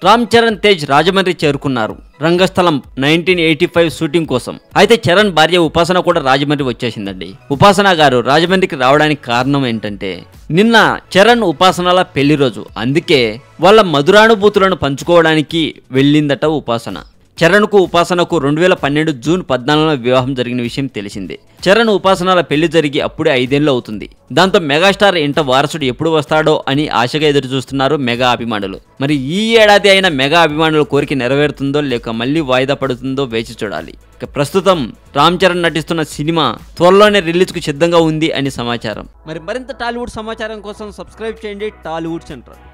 రామ్ చరణ్ తేజ్ రాజమండ్రి చేరుకున్నారు Rangasthalam nineteen eighty five shooting కోసం అయితే చరణ్ భార్య ఉపాసన కూడా రాజమండ్రి వచ్చేసిందండి ఉపాసన గారు రాజమండ్రికి రావడానికి కారణం ఏంటంటే నిన్న చరణ్ ఉపాసనల పెళ్లి రోజు అందుకే వాళ్ళ మధురానుభూతులను పంచుకోవడానికి వెళ్ళిందట ఉపాసన చరణ్కు ఉపాసనకు రెండు వేల పన్నెండు జూన్ పద్నాలుగున వివాహం జరిగిన విషయం తెలిసిందే చరణ్ ఉపాసనల పెళ్లి జరిగి అప్పుడే ఐదేళ్లు అవుతుంది దాంతో మెగాస్టార్ ఇంట వారసుడు ఎప్పుడు వస్తాడో అని ఆశగా ఎదురు చూస్తున్నారు మెగా అభిమానులు మరి ఈ ఏడాది అయిన మెగా అభిమానుల కోరిక నెరవేరుతుందో లేక మళ్ళీ వాయిదా పడుతుందో వేచి చూడాలి ఇక ప్రస్తుతం రామ్ చరణ్ నటిస్తున్న సినిమా త్వరలోనే రిలీజ్కు సిద్ధంగా ఉంది అని సమాచారం మరి మరింత టాలీవుడ్ సమాచారం కోసం సబ్స్క్రైబ్ చేయండి టాలీవుడ్ సెంటర్